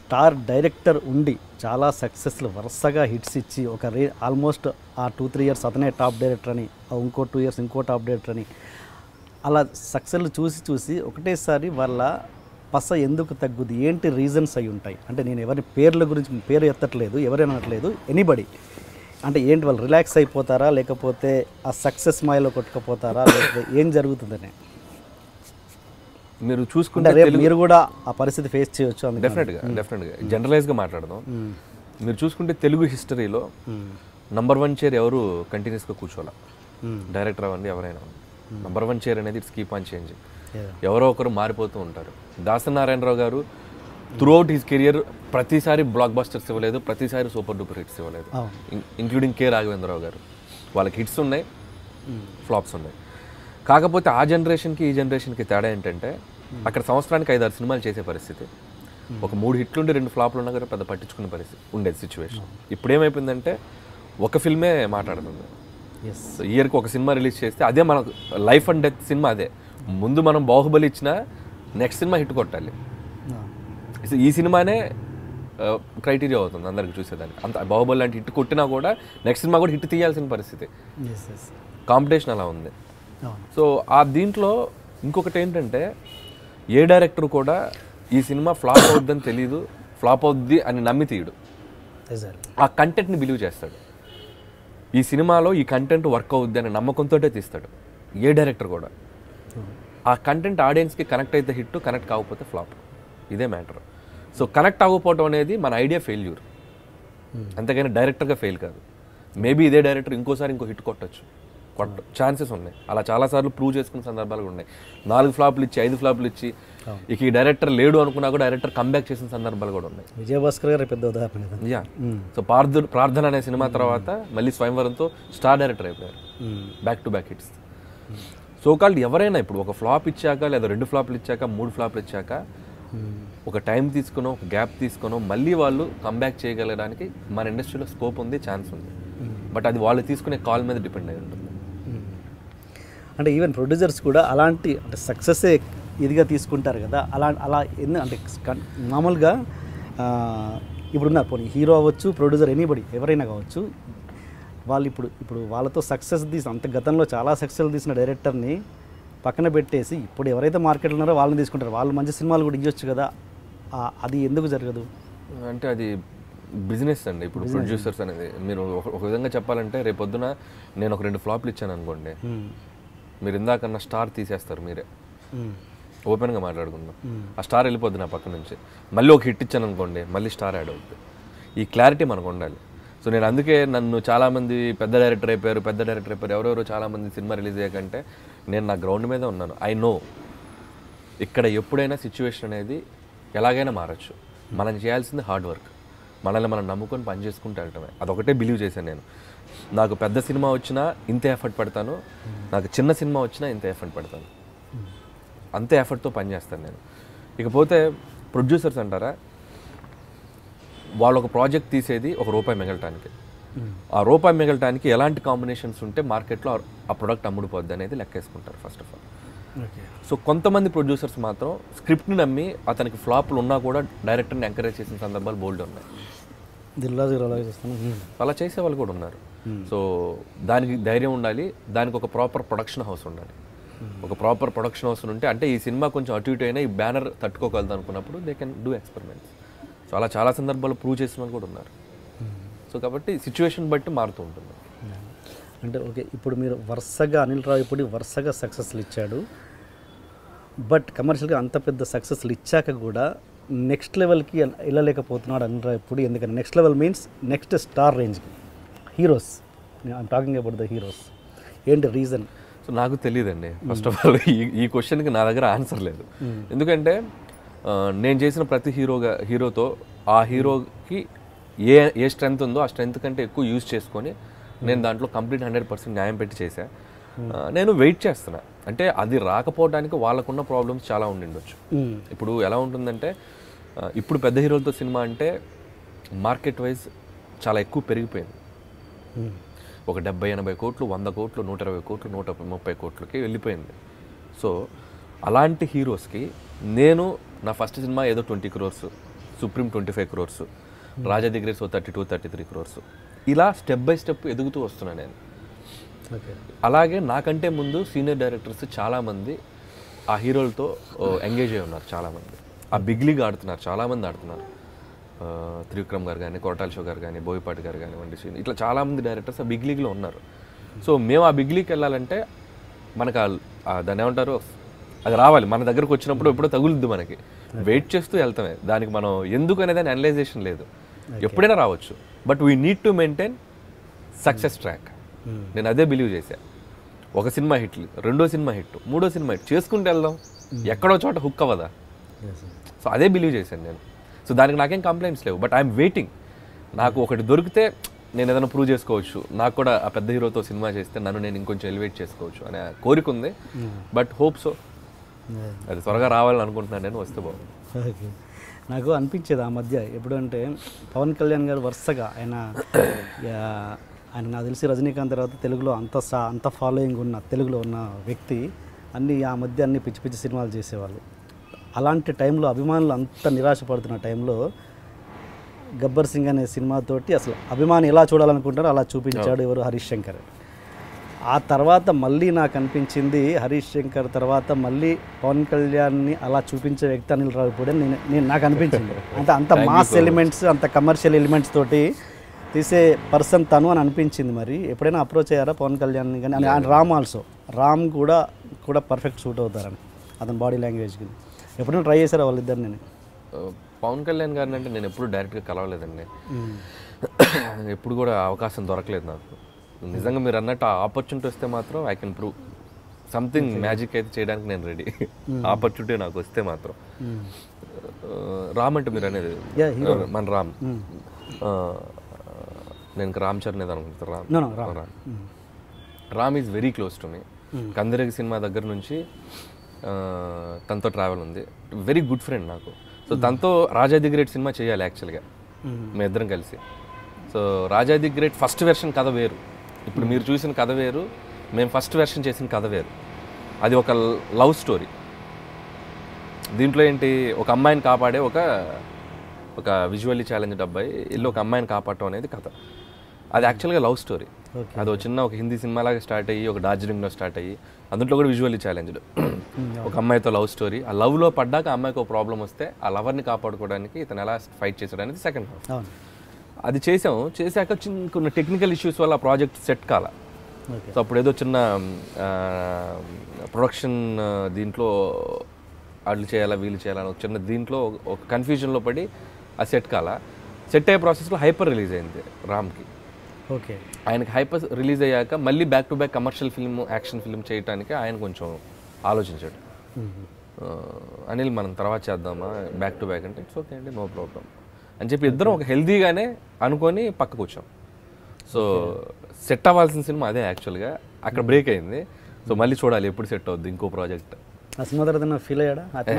Star director ఉండి చాలా సక్సెస్లు వరుసగా హిట్స్ ఇచ్చి ఒక రే ఆల్మోస్ట్ ఆ టూ త్రీ ఇయర్స్ అతనే టాప్ డైరెక్టర్ అని ఆ ఇంకో టూ ఇయర్స్ ఇంకో టాప్ డైరెక్టర్ అని అలా సక్సెస్లు చూసి చూసి ఒకటేసారి వాళ్ళ పస ఎందుకు తగ్గుద్ది ఏంటి రీజన్స్ అయి ఉంటాయి అంటే నేను ఎవరి పేర్ల గురించి పేరు ఎత్తట్లేదు ఎవరైనా అనట్లేదు ఎనీబడి అంటే ఏంటి వాళ్ళు రిలాక్స్ అయిపోతారా లేకపోతే ఆ సక్సెస్ మాయలో కొట్టుకుపోతారా లేకపోతే ఏం జరుగుతుందని మీరు అంటే చూసుకుంటే రేపు మీరు కూడా ఆ పరిస్థితి ఫేస్ చేయొచ్చు అందుకని. డెఫినెట్గా డెఫినెట్గా జనరలైజ్గా మాట్లాడదాం మీరు చూసుకుంటే తెలుగు హిస్టరీలో నంబర్ వన్ చైర్ ఎవరు కంటిన్యూస్గా కూర్చోాల డైరెక్టర్ అవ్వండి ఎవరైనా నంబర్ వన్ చైర్ అనేది it's keep on changing Yeah. ఎవరో ఒకరు మారిపోతూ ఉంటారు దాసనారాయణరావు గారు త్రూఅవుట్ హిస్ కెరియర్ ప్రతిసారి బ్లాక్ బస్టర్స్ ఇవ్వలేదు ప్రతిసారి సూపర్ డూపర్ హిట్స్ ఇవ్వలేదు అవును. ఇంక్లూడింగ్ కే రాఘవేంద్రరావు గారు వాళ్ళకి హిట్స్ ఉన్నాయి ఫ్లాప్స్ ఉన్నాయి కాకపోతే ఆ జనరేషన్కి ఈ జనరేషన్కి తేడా ఏంటంటే అక్కడ సంవత్సరానికి ఐదారు సినిమాలు చేసే పరిస్థితి ఒక మూడు హిట్లు ఉండి రెండు ఫ్లాప్లు ఉన్నా కూడా పెద్ద పట్టించుకునే పరిస్థితి ఉండేది సిచ్యువేషన్ ఇప్పుడు ఏమైపోయిందంటే ఒక ఫిల్మే మాట్లాడుతుంది ఎస్ సో ఇయర్కి ఒక సినిమా రిలీజ్ చేస్తే అదే మన లైఫ్ అండ్ డెత్ సినిమా అదే ముందు మనం బాహుబలి ఇచ్చిన నెక్స్ట్ సినిమా హిట్ కొట్టాలి సో ఈ సినిమానే క్రైటీరియా అవుతుంది అందరికి చూసేదానికి అంత బాహుబలి లాంటి హిట్ కొట్టినా కూడా నెక్స్ట్ సినిమా కూడా హిట్ తీయాల్సిన పరిస్థితి ఎస్ ఎస్ కాంపిటీషన్ అలా ఉంది అవును సో ఆ దీంట్లో ఇంకొకటి ఏంటంటే ఏ డైరెక్టర్ కూడా ఈ సినిమా ఫ్లాప్ అవుద్దని తెలియదు ఫ్లాప్ అవుద్ది అని నమ్మి తీయడు ఎగ్జాక్ట్లీ ఆ కంటెంట్ని బిలీవ్ చేస్తాడు ఈ సినిమాలో ఈ కంటెంట్ వర్క్ అవుద్ది అనే నమ్మకంతో తీస్తాడు ఏ డైరెక్టర్ కూడా ఆ కంటెంట్ ఆడియన్స్కి కనెక్ట్ అయితే హిట్ కనెక్ట్ కాకపోతే ఫ్లాప్ ఇదే మ్యాటర్ సో కనెక్ట్ అవ్వకపోవడం అనేది మన ఐడియా ఫెయిల్యూర్ అంతేగాని డైరెక్టర్గా ఫెయిల్ కాదు మేబీ ఇదే డైరెక్టర్ ఇంకోసారి ఇంకో హిట్ కొట్టచ్చు కొట్ట ఛాన్సెస్ ఉన్నాయి అలా చాలాసార్లు ప్రూవ్ చేసుకున్న సందర్భాలు కూడా ఉన్నాయి నాలుగు ఫ్లాప్లు ఇచ్చి ఐదు ఫ్లాప్లు ఇచ్చి ఇక ఈ డైరెక్టర్ లేడు అనుకున్నా కూడా డైరెక్టర్ కంబ్యాక్ చేసిన సందర్భాలు కూడా ఉన్నాయి విజయభాస్కర్ గారి పెద్ద ఉదాహరణ కదా యా సో పార్థు ప్రార్థన అనే సినిమా తర్వాత మళ్ళీ స్వయంవరంతో స్టార్ డైరెక్టర్ అయిపోయారు back to back hits so called ఎవరైనా ఇప్పుడు ఒక ఫ్లాప్ ఇచ్చాక లేదా రెండు ఫ్లాప్లు ఇచ్చాక మూడు ఫ్లాప్లు ఇచ్చాక ఒక టైం తీసుకునో ఒక గ్యాప్ తీసుకునో మళ్ళీ వాళ్ళు కంబ్యాక్ చేయగలడానికి మన ఇండస్ట్రీలో స్కోప్ ఉంది ఛాన్స్ ఉంది బట్ అది వాళ్ళు తీసుకునే కాల్ మీద డిపెండ్ అయి ఉంటుంది అంటే ఈవెన్ ప్రొడ్యూసర్స్ కూడా అలాంటి అంటే సక్సెస్ ఇదిగా తీసుకుంటారు కదా అలా అలా ఎన్ని అంటే కన్- మామూలుగా ఆ, ఇప్పుడున్నారు పోనీ హీరో అవ్వచ్చు ప్రొడ్యూసర్ ఎనీబడి ఎవరైనా కావచ్చు వాళ్ళు ఇప్పుడు ఇప్పుడు వాళ్ళతో సక్సెస్ తీసిన అంత గతంలో చాలా సక్సెస్ తీసిన డైరెక్టర్ని పక్కన పెట్టేసి ఇప్పుడు ఎవరైతే మార్కెట్లో ఉన్నారో వాళ్ళని తీసుకుంటారు వాళ్ళు మంచి సినిమాలు కూడా ఇవ్వచ్చు కదా ఆ, అది ఎందుకు జరగదు అంటే అది బిజినెస్ అండి ఇప్పుడు ప్రొడ్యూసర్స్ అనేది మీరు ఒక ఒక విధంగా చెప్పాలంటే రేపు పొద్దున నేను ఒక రెండు ఫ్లాప్లు ఇచ్చాను అనుకోండి మీరు ఇందాకన్నా స్టార్ తీసేస్తారు మీరే ఓపెన్గా మాట్లాడుకుందాం ఆ స్టార్ వెళ్ళిపోద్ది నా పక్క నుంచి మళ్ళీ ఒక హిట్ ఇచ్చాను అనుకోండి మళ్ళీ స్టార్ యాడ్ అవుతుంది ఈ క్లారిటీ మనకు ఉండాలి సో నేను అందుకే నన్ను చాలామంది పెద్ద డైరెక్టర్ అయిపోయారు పెద్ద డైరెక్టర్ అయిపోయారు ఎవరెవరు చాలామంది సినిమా రిలీజ్ అయ్యాకంటే నేను నా గ్రౌండ్ మీదే ఉన్నాను ఐ నో ఇక్కడ ఎప్పుడైనా సిచ్యువేషన్ అనేది ఎలాగైనా మారచ్చు మనం చేయాల్సింది హార్డ్ వర్క్ మనల్ని మనం నమ్ముకొని పని చేసుకుంటూ వెళ్ళటమే అదొకటే బిలీవ్ చేశాను నేను నాకు పెద్ద సినిమా వచ్చినా ఇంతే ఎఫర్ట్ పెడతాను నాకు చిన్న సినిమా వచ్చినా ఇంత ఎఫర్ట్ పెడతాను అంతే ఎఫర్ట్తో పని చేస్తాను నేను ఇకపోతే ప్రొడ్యూసర్స్ అంటారా వాళ్ళు ఒక ప్రాజెక్ట్ తీసేది ఒక రూపాయి మిగలటానికి ఆ రూపాయి మిగలటానికి ఎలాంటి కాంబినేషన్స్ ఉంటే మార్కెట్లో ఆ- ఆ ప్రొడక్ట్ అమ్ముడుపోద్ది అనేది లెక్కేసుకుంటారు first of all okay so కొంతమంది ప్రొడ్యూసర్స్ మాత్రం స్క్రిప్ట్ని నమ్మి అతనికి ఫ్లాప్లు ఉన్నా కూడా డైరెక్టర్ని ఎంకరేజ్ చేసిన సందర్భాలు బోల్డ్ ఉన్నాయి దిల్రాజు గారు అలాగే చేస్తాను అలా చేసే వాళ్ళు కూడా ఉన్నారు సో దానికి ధైర్యం ఉండాలి దానికి ఒక ప్రాపర్ ప్రొడక్షన్ హౌస్ ఉండాలి ఒక ప్రాపర్ ప్రొడక్షన్ హౌస్ ఉంటే అంటే ఈ సినిమా కొంచెం అటు ఇటు అయినా ఈ బ్యానర్ తట్టుకోగలదు అనుకున్నప్పుడు they can do experiments so అలా చాలా సందర్భాలు ప్రూవ్ చేసిన వాళ్ళు కూడా ఉన్నారు సో కాబట్టి సిచ్యువేషన్ బట్టి మారుతూ ఉంటుంది అంటే ఓకే ఇప్పుడు మీరు వరుసగా అనిల్ రావిపూడి వరుసగా సక్సెస్లు ఇచ్చాడు బట్ కమర్షియల్గా అంత పెద్ద సక్సెస్లు ఇచ్చాక కూడా నెక్స్ట్ లెవెల్కి ఎల్- వెళ్ళలేకపోతున్నాడు అనిల్ రావిపూడి ఎందుకని next level means next star రేంజ్కి heroes I'm talking about the heroes ఏంటి రీజన్ సో నాకు తెలియదండి ఫస్ట్ ఆఫ్ ఆల్ ఈ ఈ క్వశ్చన్కి నా దగ్గర ఆన్సర్ లేదు ఎందుకంటే ఆ, నేను చేసిన ప్రతి హీరోగా హీరోతో ఆ హీరోకి ఏ ఏ స్ట్రెంగ్త్ ఉందో ఆ స్ట్రెంగ్త్ కంటే ఎక్కువ యూజ్ చేసుకొని నేను దాంట్లో కంప్లీట్ హండ్రెడ్ పర్సెంట్ న్యాయం పెట్టి చేశా ఆ, నేను వెయిట్ చేస్తున్నా అంటే అది రాకపోవడానికి వాళ్ళకున్న ప్రాబ్లమ్స్ చాలా ఉండిండొచ్చు ఇప్పుడు ఎలా ఉంటుందంటే ఆ, ఇప్పుడు పెద్ద హీరోలతో సినిమా అంటే మార్కెట్ వైజ్ చాలా ఎక్కువ పెరిగిపోయింది ఒక డెబ్బై ఎనభై కోట్లు వంద కోట్లు నూట ఇరవై కోట్లు నూట ముప్పై కోట్లకి వెళ్ళిపోయింది సో అలాంటి హీరోస్కి నేను నా ఫస్ట్ సినిమా ఏదో twenty crores Supreme twenty five crores Raja దగ్గర so thirty two thirty three crores ఇలా స్టెప్ బై స్టెప్ ఎదుగుతూ వస్తున్నాను నేను ఓకే అలాగే నాకంటే ముందు సీనియర్ డైరెక్టర్స్ చాలామంది ఆ హీరోలతో ఎంగేజ్ అయి ఉన్నారు చాలామంది ఆ బిగ్ లీగ్ ఆడుతున్నారు చాలామంది ఆడుతున్నారు ఆ, త్రివిక్రమ్ గారు కానీ కొరటాల షో గారు కానీ బోయపాటి గారు కానివ్వండి శ్రీని ఇట్లా చాలామంది డైరెక్టర్స్ ఆ బిగ్ లీగ్లో ఉన్నారు సో మేము ఆ బిగ్ లీగ్కి వెళ్ళాలంటే మనకు ఆ- ఆ దాన్ని ఏమంటారు అది రావాలి మన దగ్గరకు వచ్చినప్పుడు ఎప్పుడో తగులుద్ది మనకి వెయిట్ చేస్తూ వెళ్తామే దానికి మనం ఎందుకు అనేది అనలైజేషన్ లేదు ఎప్పుడైనా రావచ్చు but we need to maintain success track నేను అదే బిలీవ్ చేశా ఒక సినిమా హిట్లు రెండో సినిమా హిట్ మూడో సినిమా హిట్ చేసుకుంటూ వెళ్దాం ఎక్కడో చోట హుక్ అవ్వదా సో అదే బిలీవ్ చేశాను నేను సో దానికి నాకేం కంప్లైంట్స్ లేవు బట్ ఐఎమ్ వెయిటింగ్ నాకు ఒకటి దొరికితే నేను ఏదైనా ప్రూవ్ చేసుకోవచ్చు నాకు కూడా ఆ పెద్ద హీరోతో సినిమా చేస్తే నన్ను నేను ఇంకొంచెం ఎలివేట్ చేసుకోవచ్చు అనే కోరిక ఉంది బట్ హోప్ సో అది త్వరగా రావాలని అనుకుంటున్నాను నేను వస్తే బాగుంది ఓకే నాకు అనిపించేది ఆ మధ్య ఎప్పుడంటే పవన్ కళ్యాణ్ గారు వరుసగా ఆయన యా, ఆయన నాకు తెలిసి రజనీకాంత్ తర్వాత తెలుగులో అంత సా అంత ఫాలోయింగ్ ఉన్న తెలుగులో ఉన్న వ్యక్తి అన్ని ఆ మధ్య అన్ని పిచ్చి పిచ్చి సినిమాలు చేసేవాళ్ళు అలాంటి టైంలో అభిమానులు అంత నిరాశపడుతున్న టైంలో గబ్బర్ సింగ్ అనే సినిమాతోటి అసలు అభిమాని ఎలా చూడాలనుకుంటారో అలా చూపించాడు ఎవరు హరీష్ శంకర్ ఆ తర్వాత మళ్ళీ నాకు అనిపించింది హరీష్ శంకర్ తర్వాత మళ్ళీ పవన్ కళ్యాణ్ని అలా చూపించే వ్యక్తి అనిల్ రావిపూడి అని నేను నేను నాకు అనిపించింది అంటే అంత మాస్ ఎలిమెంట్స్ అంత కమర్షియల్ ఎలిమెంట్స్ తోటి తీసే పర్సన్ తను అని అనిపించింది మరి ఎప్పుడైనా అప్రోచ్ అయ్యారా పవన్ కళ్యాణ్ కానీ అని ఆయన రామ్ ఆల్సో రామ్ కూడా కూడా పర్ఫెక్ట్ సూట్ అవుతారని అతని బాడీ లాంగ్వేజ్కి ఎప్పుడైనా ట్రై చేశారా వాళ్ళిద్దరు నేను ఆ, పవన్ కళ్యాణ్ గారిని అంటే నేను ఎప్పుడు డైరెక్ట్గా కలవలేదండి ఎప్పుడు కూడా అవకాశం దొరకలేదు నాకు నిజంగా మీరు అన్నట్టు ఆ ఆపర్చునిటీ వస్తే మాత్రం I can prove something magic అయితే చేయడానికి నేను రెడీ ఆపర్చునిటీ నాకు వస్తే మాత్రం ఆ, రామ్ అంటే మీరు అనేది Yeah, ఆ, మన రామ్ ఆ, నేను ఇంకా రామ్ చరణ్ ఏదో అనుకుంటా Ram No, no, Ram. Ram Ram is very close to me Kandireega cinema దగ్గర నుంచి ఆ, తనతో ట్రావెల్ ఉంది వెరీ గుడ్ ఫ్రెండ్ నాకు సో తనతో రాజా ది గ్రేట్ సినిమా చేయాలి యాక్చువల్గా మీ ఇద్దరం కలిసి so Raja the great first version కథ వేరు ఇప్పుడు మీరు చూసిన కథ వేరు మేము ఫస్ట్ వెర్షన్ చేసిన కథ వేరు అది ఒక లవ్ స్టోరీ దీంట్లో ఏంటి ఒక అమ్మాయిని కాపాడే ఒక ఒక విజువల్లీ ఛాలెంజ్డ్ అబ్బాయి ఇల్లు ఒక అమ్మాయిని కాపాడటం అనేది కథ అది యాక్చువల్గా లవ్ స్టోరీ అది ఒక చిన్న ఒక హిందీ సినిమాలాగా స్టార్ట్ అయ్యి ఒక డార్జిలింగ్లో స్టార్ట్ అయ్యి అందులో కూడా విజువల్లీ ఛాలెంజ్డ్ ఒక అమ్మాయితో లవ్ స్టోరీ ఆ లవ్లో పడ్డాక ఆ అమ్మాయికి ఒక ప్రాబ్లం వస్తే ఆ లవర్ని కాపాడుకోవడానికి ఇతను ఎలా ఫైట్ చేసాడు అనేది సెకండ్ హాఫ్ అవును అది చేసాము చేశాక చిన్న కొన్ని టెక్నికల్ ఇష్యూస్ వల్ల ఆ ప్రాజెక్ట్ సెట్ కాల ఓకే సో అప్పుడు ఏదో చిన్న ప్రొడక్షన్ దీంట్లో వాళ్ళు చేయాలా వీళ్ళు చేయాలా అని ఒక చిన్న దీంట్లో ఒక- ఒక కన్ఫ్యూజన్లో పడి ఆ సెట్ కాల సెట్ అయ్యే ప్రాసెస్లో హైపర్ రిలీజ్ అయింది రామ్కి ఓకే ఆయనకి హైపర్ రిలీజ్ అయ్యాక మళ్ళీ back to back commercial film action film చేయడానికి ఆయన కొంచెం ఆలోచించాడు ఆ, అనిల్ మనం తర్వాత చేద్దామా బ్యాక్ టు బ్యాక్ అంటే ఇట్స్ ఓకే అండి నో ప్రాబ్లం అని చెప్పి ఇద్దరం ఒక హెల్దీగానే అనుకొని పక్కకు వచ్చాం సో సెట్ అవ్వాల్సిన సినిమా అదే యాక్చువల్గా అక్కడ బ్రేక్ అయింది సో మళ్ళీ చూడాలి ఎప్పుడు సెట్ అవుద్ది ఇంకో ప్రాజెక్ట్ ఆ సినిమా తర్వాత ఫీల్ అయ్యాడా అతను?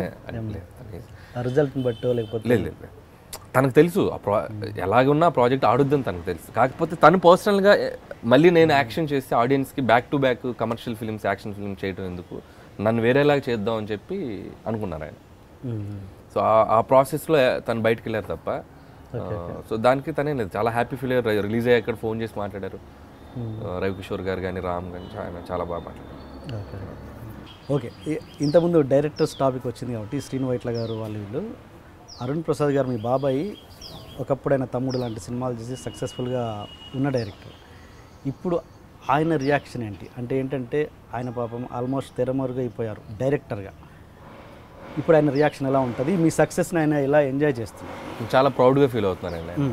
ఆ రిజల్ట్ని బట్టో లేకపోతే లేదు లేదు లేదు. తనకు తెలుసు ఆ ప్రా ఎలాగున్నా ప్రాజెక్ట్ ఆడుద్దని తనకు తెలుసు కాకపోతే తను పర్సనల్గా మళ్ళీ నేను యాక్షన్ చేస్తే ఆడియన్స్కి back to back commercial films action film చేయడం ఎందుకు నన్ను వేరేలాగా చేద్దాం అని చెప్పి అనుకున్నారు ఆయన మ్మ్. సో ఆ- ఆ ప్రాసెస్లో తను బయటకు వెళ్ళారు తప్ప సో దానికి తనే లేదు చాలా హ్యాపీ ఫీల్ అయ్యారు రిలీజ్ అయ్యాక ఫోన్ చేసి మాట్లాడారు ఆ, రవికిషోర్ గారు కానీ రామ్ కానీ చాలా చాలా బాగా మాట్లాడారు ఓకే ఓకే ఇ- ఇంతకుముందు డైరెక్టర్స్ టాపిక్ వచ్చింది కాబట్టి శ్రీను వైట్ల గారు వాళ్ళు వీళ్ళు అరుణ్ ప్రసాద్ గారు మీ బాబాయ్ ఒకప్పుడు ఆయన తమ్ముడు లాంటి సినిమాలు చేసి సక్సెస్ఫుల్గా ఉన్న డైరెక్టర్ ఇప్పుడు ఆయన రియాక్షన్ ఏంటి అంటే ఏంటంటే ఆయన పాపం ఆల్మోస్ట్ తెరమరుగు అయిపోయారు డైరెక్టర్గా ఇప్పుడు ఆయన రియాక్షన్ ఎలా ఉంటుంది మీ సక్సెస్ని ఆయన ఎలా ఎంజాయ్ చేస్తున్నారు నేను చాలా ప్రౌడ్గా ఫీల్ అవుతున్నాను ఆయన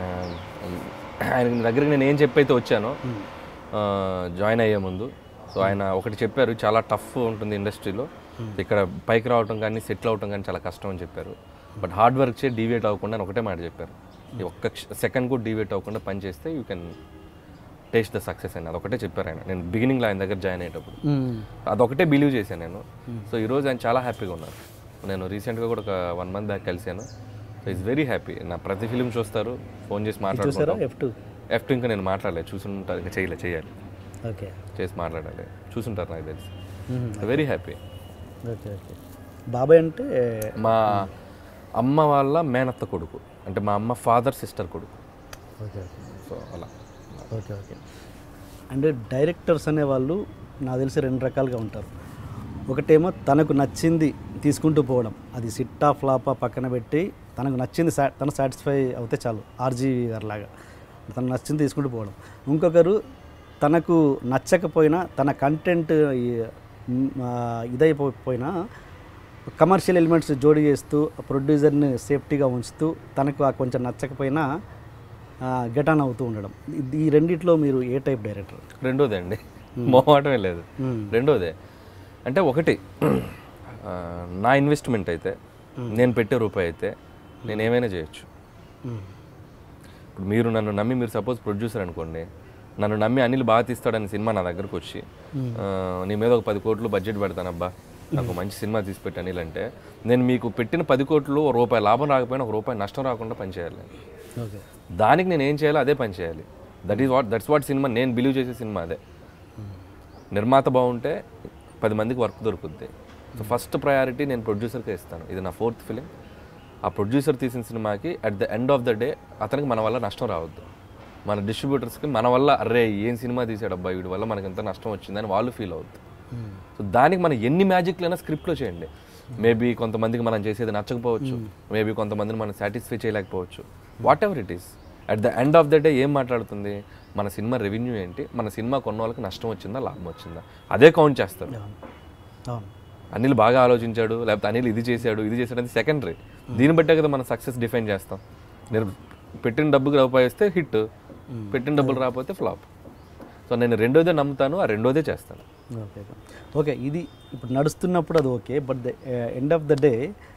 ఆయనకి దగ్గరికి నేను ఏం చెప్పైతే వచ్చానో జాయిన్ అయ్యే ముందు సో ఆయన ఒకటి చెప్పారు చాలా టఫ్ ఉంటుంది ఇండస్ట్రీలో ఇక్కడ పైకి రావటం కానీ సెటిల్ అవటం కానీ చాలా కష్టం అని చెప్పారు బట్ హార్డ్ వర్క్ చే డీవియేట్ అవ్వకుండా అని ఒకటే మాట చెప్పారు ఈ ఒక్క సెకండ్ కూడా డీవియేట్ అవ్వకుండా పని చేస్తే you can taste the success అని అదొకటే చెప్పారు ఆయన నేను బిగినింగ్లో ఆయన దగ్గర జాయిన్ అయ్యేటప్పుడు అదొకటే బిలీవ్ చేశాను నేను సో ఈరోజు ఆయన చాలా హ్యాపీగా ఉన్నారు నేను రీసెంట్గా కూడా ఒక వన్ మంత్ బ్యాక్ కలిశాను సో ఇట్స్ వెరీ హ్యాపీ నా ప్రతి ఫిలిం చూస్తారు ఫోన్ చేసి చూసారా మాట్లాడుకుంటాం ఎఫ్ టూ ఎఫ్ ఇంకా నేను మాట్లాడలేదు చూసుంటారు ఇంకా చేయలే చేయాలి ఓకే చేసి మాట్లాడాలి చూసుంటారు నాకు తెలిసి వెరీ హ్యాపీ ఓకే ఓకే బాబాయ్ అంటే మా అమ్మ వాళ్ళ మేనత్త కొడుకు అంటే మా అమ్మ ఫాదర్ సిస్టర్ కొడుకు ఓకే సో అలా ఓకే ఓకే అంటే డైరెక్టర్స్ అనేవాళ్ళు నాకు తెలిసి రెండు రకాలుగా ఉంటారు ఒకటేమో తనకు నచ్చింది తీసుకుంటూ పోవడం అది సిట్టా ఫ్లాపా పక్కన పెట్టి తనకు నచ్చింది సా తను సాటిస్ఫై అవుతే చాలు ఆర్జీ గారి లాగా తనకు నచ్చింది తీసుకుంటూ పోవడం ఇంకొకరు తనకు నచ్చకపోయినా తన కంటెంట్ ఇదైపోయినా కమర్షియల్ ఎలిమెంట్స్ జోడి చేస్తూ ప్రొడ్యూసర్ని సేఫ్టీగా ఉంచుతూ తనకు ఆ కొంచెం నచ్చకపోయినా గెట్ ఆన్ అవుతూ ఉండడం ఇది- ఈ రెండిట్లో మీరు ఏ టైప్ డైరెక్టర్ రెండోదే అండి మొహమాటమే లేదు రెండోదే అంటే ఒకటి ఆ, నా ఇన్వెస్ట్మెంట్ అయితే నేను పెట్టే రూపాయి అయితే నేను ఏమైనా చేయొచ్చు ఇప్పుడు మీరు నన్ను నమ్మి మీరు సపోజ్ ప్రొడ్యూసర్ అనుకోండి నన్ను నమ్మి అనిల్ బాగా తీస్తాడని సినిమా నా దగ్గరకు వచ్చి ఆ, నీ మీద ఒక పది కోట్లు బడ్జెట్ పెడతానబ్బా నాకు మంచి సినిమా తీసి పెట్టి అనిల్ అంటే నేను మీకు పెట్టిన పది కోట్లు ఒక రూపాయి లాభం రాకపోయినా ఒక రూపాయి నష్టం రాకుండా పనిచేయాలి ఓకే దానికి నేను ఏం చేయాలో అదే పని చేయాలి that is what that's what సినిమా నేను బిలీవ్ చేసే సినిమా అదే నిర్మాత బాగుంటే పది మందికి వర్క్ దొరుకుద్ది సో ఫస్ట్ ప్రయారిటీ నేను ప్రొడ్యూసర్కే ఇస్తాను ఇది నా ఫోర్త్ ఫిలిం ఆ ప్రొడ్యూసర్ తీసిన సినిమాకి at the end of the day అతనికి మన వల్ల నష్టం రావద్దు మన డిస్ట్రిబ్యూటర్స్కి మన వల్ల అరే ఏం సినిమా తీసాడు అబ్బాయి వీడి వల్ల మనకి ఎంత నష్టం వచ్చిందని వాళ్ళు ఫీల్ అవుద్ది సో దానికి మనం ఎన్ని మ్యాజిక్లైనా స్క్రిప్ట్లో చేయండి మేబీ కొంతమందికి మనం చేసేది నచ్చకపోవచ్చు మేబీ కొంతమందిని మనం సాటిస్ఫై చేయలేకపోవచ్చు whatever it is at the end of the day ఏం మాట్లాడుతుంది మన సినిమా రెవెన్యూ ఏంటి మన సినిమా కొన్న వాళ్ళకి నష్టం వచ్చిందా లాభం వచ్చిందా అదే కౌంట్ చేస్తారు అవును అవును అనిల్ బాగా ఆలోచించాడు లేకపోతే అనిల్ ఇది చేశాడు ఇది చేశాడు అది సెకండరీ దీన్ని బట్టే కదా మనం సక్సెస్ డిఫైన్ చేస్తాం నేను పెట్టిన డబ్బుకి రూపాయి వస్తే హిట్ పెట్టిన డబ్బులు రాకపోతే ఫ్లాప్ సో నేను రెండోదే నమ్ముతాను ఆ రెండోదే చేస్తాను ఓకే ఓకే. ఓకే ఇది ఇప్పుడు నడుస్తున్నప్పుడు అది okay but the end of the day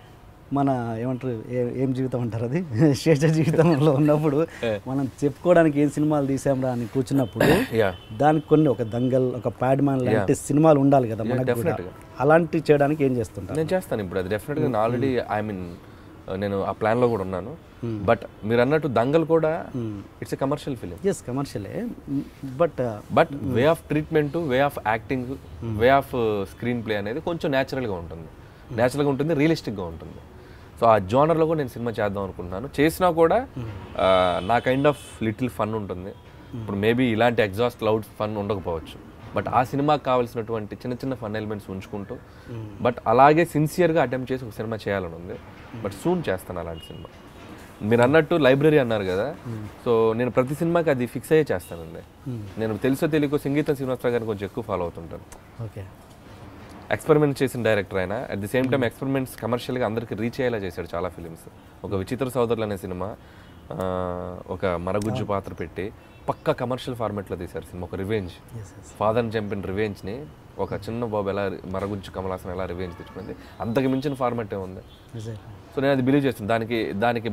మన ఏమంటారు ఏ- ఏం జీవితం అంటారు అది శేష జీవితంలో ఉన్నప్పుడు మనం చెప్పుకోవడానికి ఏం సినిమాలు తీసాంరా అని కూర్చున్నప్పుడు యా దానికి కొన్ని ఒక దంగల్ ఒక ప్యాడ్మ్యాన్ లాంటి సినిమాలు ఉండాలి కదా మనకు కూడా definitely. అలాంటి చేయడానికి ఏం చేస్తుంటారు నేను చేస్తాను ఇప్పుడు అది డెఫినెట్గా నేను ఆల్రెడీ ఐ మీన్ నేను ఆ ప్లాన్లో కూడా ఉన్నాను బట్ మీరు అన్నట్టు దంగల్ కూడా it's a commercial film yes కమర్షియలే but but way of treatment way of acting way of screenplay అనేది కొంచెం న్యాచురల్గా ఉంటుంది న్యాచురల్గా ఉంటుంది రియలిస్టిక్గా ఉంటుంది సో ఆ జోనర్లో కూడా నేను సినిమా చేద్దాం అనుకుంటున్నాను చేసినా కూడా ఆ, నా కైండ్ ఆఫ్ లిటిల్ ఫన్ ఉంటుంది ఇప్పుడు మేబీ ఇలాంటి ఎగ్జాస్ట్ లౌడ్ ఫన్ ఉండకపోవచ్చు బట్ ఆ సినిమాకి కావాల్సినటువంటి చిన్న చిన్న ఫన్ ఎలిమెంట్స్ ఉంచుకుంటూ బట్ అలాగే సిన్సియర్గా అటెంప్ట్ చేసి ఒక సినిమా చేయాలని ఉంది బట్ సూన్ చేస్తాను అలాంటి సినిమా మీరు అన్నట్టు లైబ్రరీ అన్నారు కదా సో నేను ప్రతి సినిమాకి అది ఫిక్స్ అయ్యే చేస్తానండి నేను తెలుసో తెలియకో సంగీతం శ్రీనివాసరావు గారిని కొంచెం ఎక్కువ ఫాలో అవుతుంటాను ఓకే ఎక్స్పెరిమెంట్ చేసిన డైరెక్టర్ ఆయన at the same time experiments కమర్షియల్గా అందరికి రీచ్ అయ్యేలా చేశాడు చాలా ఫిలిమ్స్ ఒక విచిత్ర సోదరులు అనే సినిమా ఆ, ఒక మరగుజ్జు పాత్ర పెట్టి పక్క కమర్షియల్ ఫార్మాట్లో తీశారు సినిమా ఒక రివెంజ్ ఎస్ ఎస్ ఫాదర్ని చంపిన రివెంజ్ని ఒక చిన్న బాబు ఎలా మరగుజ్జు కమలాసన్ ఎలా రివెంజ్ తెచ్చుకుంది అంతకు మించిన ఫార్మాట్ ఉంది ఎగ్జాక్ట్లీ సో నేను అది బిలీవ్ చేస్తాను దానికి దానికి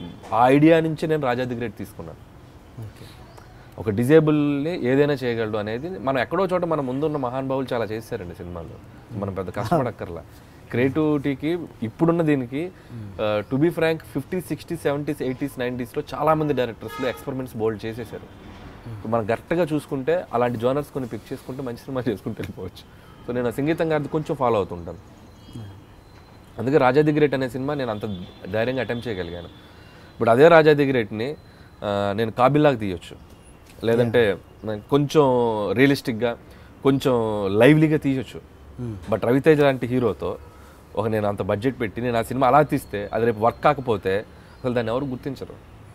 ఆ ఐడియా నుంచి నేను రాజాది గ్రేట్ తీసుకున్నాను ఓకే ఒక డిజేబుల్ని ఏదైనా చేయగలడు అనేది మనం ఎక్కడో చోట మన ముందున్న మహానుభావులు చాలా చేశారండి సినిమాలో మనం పెద్ద కష్టపడక్కర్లా క్రియేటివిటీకి ఇప్పుడున్న దీనికి to be frank fifty sixty seventies eighties నైంటీస్లో చాలామంది డైరెక్టర్స్లో ఎక్స్పెరిమెంట్స్ బోల్డ్ చేసేసారు ఇప్పుడు మనం కరెక్ట్గా చూసుకుంటే అలాంటి జోనర్స్ కొన్ని పిక్ చేసుకుంటే మంచి సినిమా చేసుకుంటూ వెళ్ళిపోవచ్చు సో నేను ఆ సంగీతం గారిది కొంచెం ఫాలో అవుతుంటాను అందుకే రాజాది గ్రేట్ అనే సినిమా నేను అంత ధైర్యంగా అటెంప్ట్ చేయగలిగాను ఇప్పుడు అదే రాజాది గ్రేట్ని ఆ, నేను కాబిల్లాగా తీయొచ్చు లేదంటే నాకు కొంచెం రియలిస్టిక్గా కొంచెం లైవ్లీగా తీయొచ్చు బట్ రవితేజ లాంటి హీరోతో ఒక నేను అంత బడ్జెట్ పెట్టి నేను ఆ సినిమా అలా తీస్తే అది రేపు వర్క్ కాకపోతే అసలు దాన్ని ఎవరు గుర్తించరు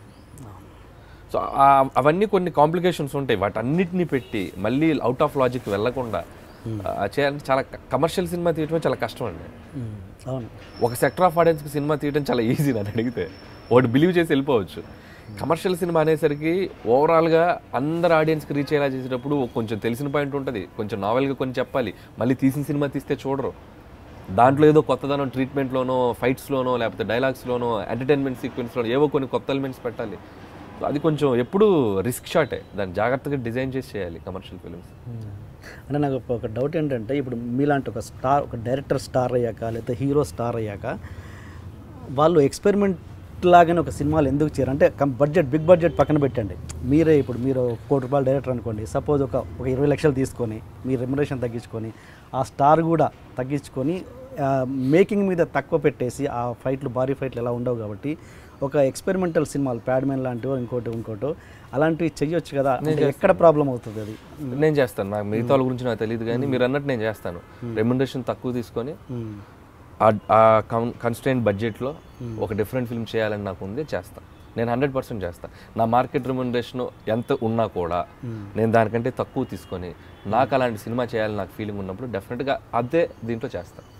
సో ఆ- అవన్నీ కొన్ని కాంప్లికేషన్స్ ఉంటాయి వాటన్నిటిని పెట్టి మళ్ళీ అవుట్ ఆఫ్ లాజిక్ వెళ్ళకుండా ఆ, చేయాలంటే చాలా కమర్షియల్ సినిమా తీయటమే చాలా కష్టం అండి అవును ఒక సెక్టర్ ఆఫ్ ఆడియన్స్కి సినిమా తీయడం చాలా ఈజీ నన్ను అడిగితే వాడు బిలీవ్ చేసి వెళ్ళిపోవచ్చు కమర్షియల్ సినిమా అనేసరికి ఓవరాల్గా అందరు ఆడియన్స్కి రీచ్ అయ్యేలా చేసేటప్పుడు కొంచెం తెలిసిన పాయింట్ ఉంటుంది కొంచెం నావెల్గా కొన్ని చెప్పాలి మళ్ళీ తీసిన సినిమా తీస్తే చూడరు దాంట్లో ఏదో కొత్తదనం ట్రీట్మెంట్లోనో ఫైట్స్లోనో లేకపోతే డైలాగ్స్లోనో ఎంటర్టైన్మెంట్ సీక్వెన్స్లోనో ఏవో కొన్ని కొత్త ఎలిమెంట్స్ పెట్టాలి సో అది కొంచెం ఎప్పుడు రిస్క్ షాటే దాన్ని జాగ్రత్తగా డిజైన్ చేసి చేయాలి కమర్షియల్ ఫిల్మ్స్ అంటే నాకు ఒక- ఒక డౌట్ ఏంటంటే ఇప్పుడు మీలాంటి ఒక స్టార్ ఒక డైరెక్టర్ స్టార్ అయ్యాక లేకపోతే హీరో స్టార్ అయ్యాక వాళ్ళు ఎక్స్పెరిమెంట్ లాగానే ఒక సినిమాలు ఎందుకు చేయరు అంటే కం బడ్జెట్ బిగ్ బడ్జెట్ పక్కన పెట్టండి మీరే ఇప్పుడు మీరు ఒక కోటి రూపాయల డైరెక్టర్ అనుకోండి సపోజ్ ఒక ఒక ఇరవై లక్షలు తీసుకొని మీ రెమ్యునరేషన్ తగ్గించుకొని ఆ స్టార్ కూడా తగ్గించుకొని మేకింగ్ మీద తక్కువ పెట్టేసి ఆ ఫైట్లు భారీ ఫైట్లు ఎలా ఉండవు కాబట్టి ఒక ఎక్స్పెరిమెంటల్ సినిమాలు ప్యాడ్మెన్ లాంటివో ఇంకోటి ఇంకోటో అలాంటివి చెయ్యొచ్చు కదా అంటే ఎక్కడ ప్రాబ్లం అవుతుంది అది నేను చేస్తాను నాకు మిగతా వాళ్ళ గురించి నాకు తెలియదు కానీ మీరు అన్నట్టు నేను చేస్తాను రెమ్యునరేషన్ తక్కువ తీసుకొని మ్మ్. ఆ- ఆ కన్స్టెంట్ బడ్జెట్లో ఒక డిఫరెంట్ ఫిల్మ్ చేయాలని నాకు ఉంది చేస్తాను నేను హండ్రెడ్ పర్సెంట్ చేస్తాను నా మార్కెట్ రెమ్యునరేషన్ ఎంత ఉన్నా కూడా నేను దానికంటే తక్కువ తీసుకొని నాకు అలాంటి సినిమా చేయాలని నాకు ఫీలింగ్ ఉన్నప్పుడు డెఫినెట్గా అదే దీంట్లో చేస్తాను